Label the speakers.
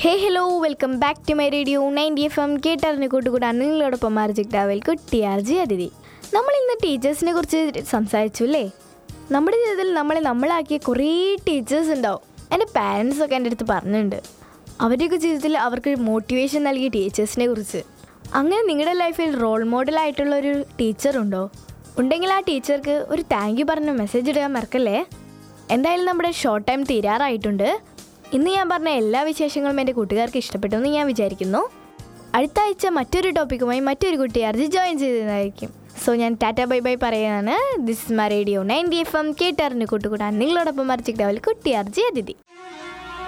Speaker 1: hey hello welcome back to my radio ninety F M കേട്ടറിന് കൂട്ടുകൂടാൻ നിങ്ങളോടൊപ്പം മാർജിക് ഡാവൽ കുട്ടി ആർജി അതിഥി നമ്മൾ ഇന്ന് ടീച്ചേഴ്സിനെ കുറിച്ച് സംസാരിച്ചു അല്ലേ നമ്മുടെ ജീവിതത്തിൽ നമ്മളെ നമ്മളാക്കിയ കുറേ ടീച്ചേഴ്സ് ഉണ്ടാവും എൻ്റെ പാരൻസ് ഒക്കെ എൻ്റെ അടുത്ത് പറഞ്ഞിട്ടുണ്ട് അവരുടെയൊക്കെ ജീവിതത്തിൽ അവർക്ക് മോട്ടിവേഷൻ നൽകിയ ടീച്ചേഴ്സിനെ കുറിച്ച് അങ്ങനെ നിങ്ങളുടെ ലൈഫിൽ റോൾ മോഡലായിട്ടുള്ള ഒരു ടീച്ചർ ഉണ്ടോ ഉണ്ടെങ്കിൽ ആ ടീച്ചർക്ക് ഒരു താങ്ക് യു പറഞ്ഞ മെസ്സേജ് ഇടാൻ മറക്കല്ലേ എന്തായാലും നമ്മുടെ ഷോർട്ട് ടൈം തീരാറായിട്ടുണ്ട് ഇന്ന് ഞാൻ പറഞ്ഞ എല്ലാ വിശേഷങ്ങളും എൻ്റെ കൂട്ടുകാർക്ക് ഇഷ്ടപ്പെട്ടു എന്ന് ഞാൻ വിചാരിക്കുന്നു അടുത്ത ആഴ്ച മറ്റൊരു ടോപ്പിക്കുമായി മറ്റൊരു കുട്ടി അർജി ജോയിൻ ചെയ്തതായിരിക്കും സോ ഞാൻ ടാറ്റ ബൈ ബൈ പറയുകയാണ് ദിസ് മ റേഡിയോ നയൻറ്റി എഫ് എം കേട്ടറിന് കൂട്ടുകൂടാൻ നിങ്ങളോടൊപ്പം മറിച്ചിട്ടാവൽ കുട്ടി അർജി അതിഥി